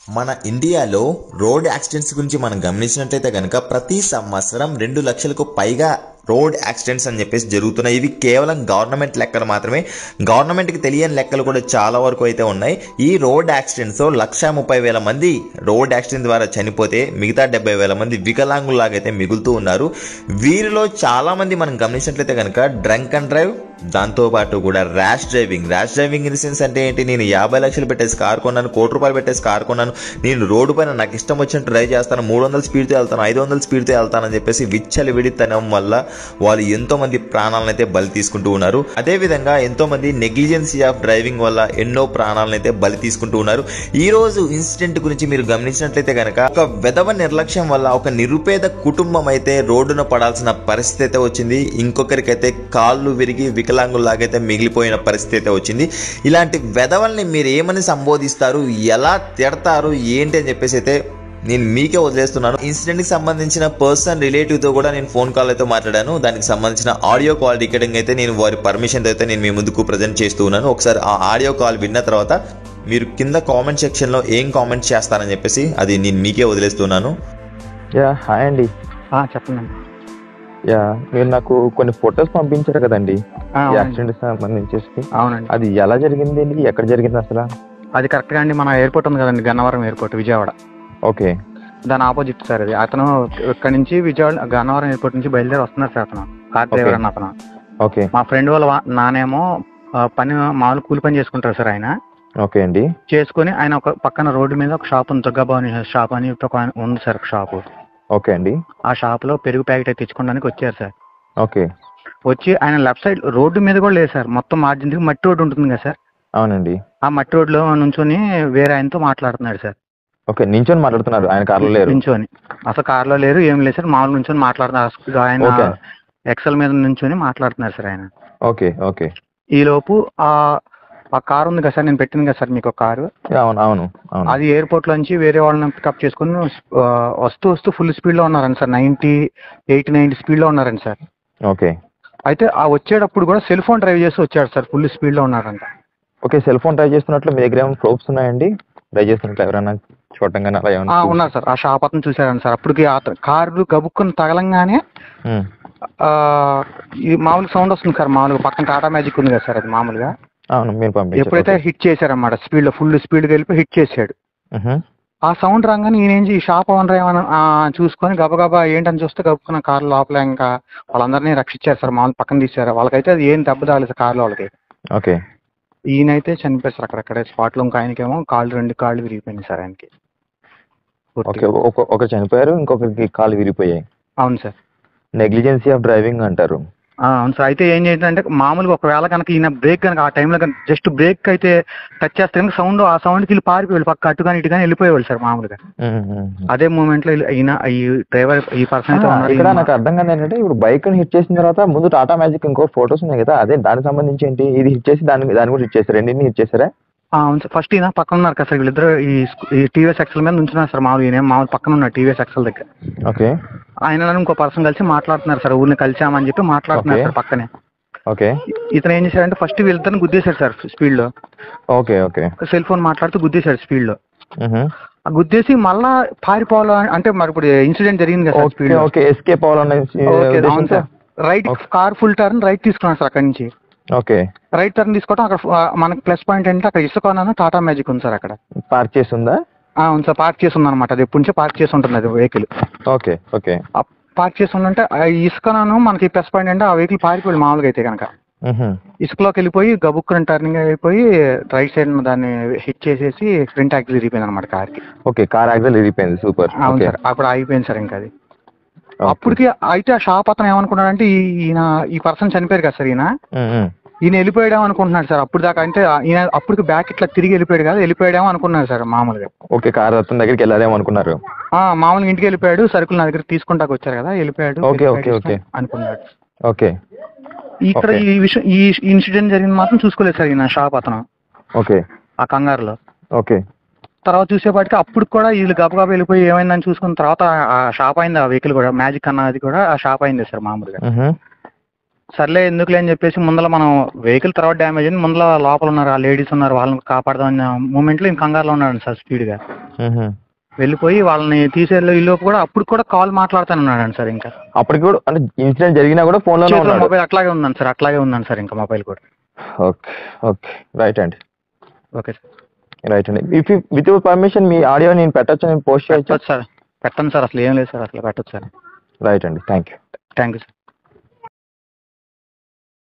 మన ఇండియాలో road accidents గురించి మనం గమనించినట్లయితే కనుక ప్రతి సంవత్సరం రెండు లక్షలకు పైగా రోడ్ యాక్సిడెంట్స్ అని చెప్పేసి జరుగుతున్నాయి ఇవి కేవలం గవర్నమెంట్ లెక్కలు మాత్రమే గవర్నమెంట్కి తెలియని లెక్కలు కూడా చాలా వరకు అయితే ఉన్నాయి ఈ రోడ్ యాక్సిడెంట్స్ లక్ష ముప్పై వేల మంది రోడ్ యాక్సిడెంట్ ద్వారా చనిపోతే మిగతా డెబ్బై వేల మంది వికలాంగులాగైతే మిగులుతూ ఉన్నారు వీరిలో చాలా మంది మనం గమనించినట్లయితే కనుక డ్రంక్ అండ్ డ్రైవ్ దాంతోపాటు కూడా rash driving rash driving in sense అంటే ఏంటి నేను యాభై లక్షలు పెట్టేసి కార్ కొన్నాను కోటి రూపాయలు పెట్టేసి కార్ కొన్నాను నేను రోడ్డు పైన నాకు ఇష్టం వచ్చినట్టు డ్రైవ్ చేస్తాను మూడు వందల స్పీడ్తో వెళ్తాను ఐదు వందల స్పీడ్తో వెళ్తానని చెప్పేసి విచ్చలి విడితనం వల్ల వాళ్ళు ఎంతో మంది ప్రాణాలను అయితే బలి తీసుకుంటూ ఉన్నారు అదేవిధంగా ఎంతో మంది నెగ్లిజెన్సీ ఆఫ్ డ్రైవింగ్ వల్ల ఎన్నో ప్రాణాలను అయితే బలి తీసుకుంటూ ఉన్నారు ఈ రోజు ఇన్సిడెంట్ గురించి మీరు గమనించినట్లయితే కనుక ఒక వెధవ నిర్లక్ష్యం వల్ల ఒక నిరుపేద కుటుంబం అయితే రోడ్డున పడాల్సిన పరిస్థితి అయితే వచ్చింది ఇంకొకరికైతే కాళ్ళు విరిగి వికలాంగుల్లాగైతే మిగిలిపోయిన పరిస్థితి అయితే వచ్చింది ఇలాంటి వెధవల్ని మీరు ఏమని సంబోధిస్తారు ఎలా తిడతారు ఏంటి అని చెప్పేసి అయితే నేను మీకే వదిలేస్తున్నాను ఇన్సిడెంట్ కి సంబంధించిన పర్సన్ రిలేటివ్ తో కూడా నేను ఫోన్ కాల్ అయితే మాట్లాడాను దానికి సంబంధించిన ఆడియో కాల్ రికార్డింగ్ అయితే నేను వారి పర్మిషన్ అయితే నేను మీ ముందుకు ప్రజెంట్ చేస్తూ ఉన్నాను ఒకసారి ఆ ఆడియో కాల్ విన్న తర్వాత మీరు కింద కామెంట్ సెక్షన్ లో ఏం కామెంట్ చేస్తారని చెప్పేసి అది నేను మీకే వదిలేస్తున్నాను యా హాయ్ అండి ఆ, చెప్పండి యా మీరు నాకు కొన్ని ఫొటోస్ పంపించారు కదండి ఆ, అవునండి. యాక్సిడెంట్ సంబంధించేసి అవునండి అది ఎలా జరిగింది అండి ఎక్కడ జరిగింది అసలు అది కరెక్ట్ గా అండి మన ఎయిర్పోర్ట్ ఉంది కదండి గన్నవరం ఎయిర్పోర్ట్ విజయవాడ ఓకే దాని ఆపోజిట్ సార్ అది అతను ఇక్కడ నుంచి విజయవాడ గన్నవరం ఎయిర్పోర్ట్ నుంచి బయలుదేరి వస్తున్నారు సార్ అతను కార్ డ్రైవర్ Okay. అన్న అతను ఓకే మా ఫ్రెండ్ వాళ్ళ వా- నానేమో ఆ, పని మామూలు కూలి పని చేసుకుంటారు సార్ ఆయన ఓకే అండి చేసుకొని ఆయన ఒక పక్కన రోడ్డు మీద ఒక షాప్ ఉంది దుర్గాభవని షాప్ అని ఒక ఉంది సార్ ఒక షాప్ ఓకే అండి ఆ షాప్ లో పెరుగు ప్యాకెట్ అయితే తెచ్చుకోవడానికి వచ్చారు సార్ ఓకే వచ్చి ఆయన లెఫ్ట్ సైడ్ రోడ్డు మీద కూడా లేదు సార్ మొత్తం మార్జిన్ దిగి మట్టి రోడ్డు ఉంటుంది కదా సార్ అవునండి ఆ మట్టి రోడ్లో నుంచొని వేరే ఆయనతో మాట్లాడుతున్నాడు సార్ ఓకే నించొని మాట్లాడుతున్నారు ఆయన కార్లో లేరు నుంచొని అసలు కార్లో లేరు ఏం లేదు సార్ మామూలు నుంచొని మాట్లాడుతున్నారు అసలు ఆయన ఓకే. ఎక్సెల్ మీద నుంచొని మాట్లాడుతున్నారు సార్ ఆయన ఓకే ఓకే ఈ లోపు ఆ ఆ కారు ఉంది కదా సార్ నేను పెట్టింది కదా సార్ మీకు ఒక కారు అవును అవును అవును అది ఎయిర్పోర్ట్ నుంచి వేరే వాళ్ళని పికప్ చేసుకుని ఆ, వస్తూ వస్తూ ఫుల్ స్పీడ్ లో ఉన్నారండి sir ninety eighty ninety speed లో ఉన్నారండి సార్ ఓకే అయితే ఆ వచ్చేటప్పుడు కూడా సెల్ ఫోన్ డ్రైవ్ చేసి వచ్చాడు సార్ ఫుల్ స్పీడ్ లో ఉన్నారంట ఓకే సెల్ ఫోన్ ట్రై చేస్తున్నట్లు మీ దగ్గర ఏమైనా ప్రూఫ్స్ ఉన్నాయండి ట్రై చేస్తున్నట్లు ఎవరైనా చూడటం కానీ అలా ఆ, ఏమైనా ఉన్నారు సార్ ఆ షాప్ అతను చూసారండి సార్ అప్పటికి అతను కారు గబుక్కుని తగలంగానే ఉమ్, ఆ, ఈ మామూలు సౌండ్ వస్తుంది సార్ మామూలుగా పక్కన టాటా మ్యాజిక్ ఉంది కదా సార్ అది మామూలుగా అవును మీరు ఎప్పుడైతే పంపించారు హిట్ చేశారన్నమాట స్పీడ్ లో ఫుల్ స్పీడ్ వెళ్ళి హిట్ చేశాడు మ్హూ. ఆ సౌండ్ రాగానే ఈయన ఏం చేసి, ఈ షాప్ ఓనర్ ఏమన్నా ఆ, చూసుకొని గబగబా ఏంటని చూస్తే గబుక్కున్న కారు లోపల ఇంకా వాళ్ళందరినీ రక్షించారు సార్ మామూలు పక్కన తీశారు వాళ్ళకైతే అది ఏం దెబ్బ తాగలేదు సార్ కారు వాళ్ళకి ఓకే ఈయనైతే చనిపోయారు సార్ అక్కడక్కడే స్పాట్ లో ఇంకా ఆయనకేమో కాళ్ళు రెండు కాళ్ళు విరిగిపోయినాయి సార్ ఆయనకి ఓకే పూర్తిగా. ఒక ఒకరు చనిపోయారు ఇంకొకరికి కాలు విరిగిపోయాయి అవును సార్ నెగ్లిజెన్సీ ఆఫ్ డ్రైవింగ్ అంటారు ఆ, అవును సార్ అయితే ఏం చేద్దంటే మామూలుగా ఒకవేళ కనుక ఈయన బ్రేక్ కనుక ఆ టైంలో కనుక జస్ట్ బ్రేక్ అయితే టచ్ చేస్తే కనుక సౌండ్ ఆ సౌండ్కి వెళ్ళి పారిపోయాడు పక్క అటు కానీ ఇటు కానీ వెళ్ళిపోయేవాళ్ళు సార్ మామూలుగా మ్మ్, మ్మ్. అదే మూమెంట్ లో ఈయన- ఈయన ఈ డ్రైవర్ ఈ పర్సన్ అయితే ఆ, ఉన్నాడు ఇక్కడ ఈయన- నాకు అర్థం కాదు ఏంటంటే ఇప్పుడు బైక్ హిట్ చేసిన తర్వాత ముందు టాటా మ్యాజిక్ ఇంకో ఫొటోస్ ఉన్నాయి కదా అదే దానికి సంబంధించి ఏంటి ఇది హిట్ చేసి దాని దాని కూడా హిట్ చేశారు రెండింటిని హిట్ చేశారా ఆ, అవును సార్ ఫస్ట్ ఈయన పక్కన ఉన్నారు కదా సార్ వీళ్ళిద్దరు ఈ స్కూ- ఈ టీవీఎస్ ఎక్సెల్ మీద నుంచున్నారు సార్ మామూలు ఈయన మామూలు పక్కన ఉన్నారు టీవీఎస్ ఎక్సెల్ దగ్గర ఓకే ఆయన ఇంకో పర్సన్ కలిసి మాట్లాడుతున్నారు సార్ ఊరిని కలిసామని చెప్పి మాట్లాడుతున్నారు Okay. సార్ పక్కనే ఓకే ఇతను ఏం చేశారంటే ఫస్ట్ వీళ్ళిద్దరిని గుద్దేశాడు సార్ స్పీడ్ లో ఓకే ఓకే సెల్ ఫోన్ మాట్లాడుతూ గుద్దేశాడు స్పీడ్ లో మ్హూ. ఆ గుద్దేసి మళ్ళా పారిపోవాలా అంటే మరి ఇప్పుడు ఇన్సిడెంట్ జరిగింది కదా సార్ ఓకే స్పీడ్ లో ఓకే ఎస్కేప్ అవ్వాలన్న ఓకే అవును ఉద్దేశంతో sir right Okay. Car full turn right తీసుకున్నాను సార్ అక్కడి నుంచి ఓకే రైట్ టర్న్ తీసుకోవడం అక్కడ ఆ, మనకి ప్లస్ పాయింట్ ఏంటంటే అక్కడ ఇసుక టాటా మ్యాజిక్ ఉంది సార్ అక్కడ పార్క్ చేసి ఉందా ఆ, అవును సార్ పార్క్ చేసి ఉందన్నమాట అది ఎప్పటి నుంచో పార్క్ చేసి ఉంటుంది అది వెహికల్ ఓకే ఓకే పార్క్ చేసి ఉందంటే ఆ ఇసుకను మనకి ప్లస్ పాయింట్ అంటే ఆ వెహికల్ పారిపోయి మామూలుగా అయితే కనుక మ్హూ. ఇసుకలోకి వెళ్ళిపోయి గబుక్కుని టర్నింగ్ అయిపోయి రైట్ సైడ్ దాన్ని హిట్ చేసేసి ఫ్రంట్ యాక్సిల్ ఇరిగిపోయింది అనమాట కార్కి ఓకే కార్ యాక్సిల్ విరిగిపోయింది సూపర్ అవును ఓకే సార్ అప్పుడు ఆగిపోయింది సార్ ఇంకా అది ఓకే. అప్పటికి అయితే ఆ షాప్ అతను ఏమనుకున్నాడంటే ఈ- ఈయన ఈ పర్సన్ చనిపోయారు కదా సార్ ఈయన మ్మ్, మ్మ్. ఈయన వెళ్ళిపోయాడేమో అనుకుంటున్నాడు సార్ అప్పుడు దాకా అంటే ఈయన అప్పటికి బ్యాక్ ఇట్లా తిరిగి వెళ్ళిపోయాడు కదా వెళ్ళిపోయాడేమో అనుకున్నారు సార్ మామూలుగా ఓకే కార్ అతని దగ్గరికి వెళ్ళారేమో అనుకున్నారు ఆ మామూలుగా ఇంటికి వెళ్ళిపోయాడు సరుకులు నా దగ్గర తీసుకుంటాకు వచ్చారు కదా వెళ్ళిపోయాడు ఓకే, వెళ్ళిపోయాడు ఓకే, ఓకే. అనుకున్నాడు ఓకే ఇక్కడ ఓకే. ఈ విషయం ఈ ఇన్సిడెంట్ జరిగింది మాత్రం చూసుకోలేదు సార్ ఈయన షాప్ అతను ఓకే ఆ కంగారులో ఓకే తర్వాత చూసేపాటికి అప్పుడు కూడా వీళ్ళు గబగబా వెళ్ళిపోయి ఏమైందని చూసుకున్న తర్వాత ఆ షాప్ అయింది ఆ వెహికల్ కూడా మ్యాజిక్ అన్నది కూడా ఆ షాప్ అయింది సార్ మామూలుగా మ్హూ. సర్లే ఎందుకులే అని చెప్పేసి ముందర మనం వెహికల్ తర్వాత డ్యామేజ్ అయింది ముందర లోపల ఉన్నారు ఆ లేడీస్ ఉన్నారు వాళ్ళని కాపాడదాం అన్న మూమెంట్లో ఇంక కంగారులో ఉన్నాడు సార్ స్పీడ్గా మ్హూ. వెళ్ళిపోయి వాళ్ళని తీసేళ్ళు ఈ లోపు కూడా అప్పుడు కూడా కాల్ మాట్లాడుతానన్నాడు సార్ ఇంకా అప్పటికి కూడా అంటే ఇన్సిడెంట్ జరిగినా కూడా ఫోన్ లోనే చేతిలో ఉన్నాడు మొబైల్ అట్లాగే ఉందండి సార్ అట్లాగే ఉందండి సార్ ఇంకా మొబైల్ కూడా ఓకే ఓకే రైట్ అండి ఓకే సార్ రైట్ అండి ఇఫ్ విత్ యువర్ పర్మిషన్ మీ ఆడియో నేను పెట్టొచ్చు నేను పోస్ట్ చేయొచ్చు పెట్టచ్చు సార్ పెట్టండి సార్ అసలు ఏం లేదు సార్ అసలు పెట్టచ్చు సార్ రైట్ అండి thank you thank you sir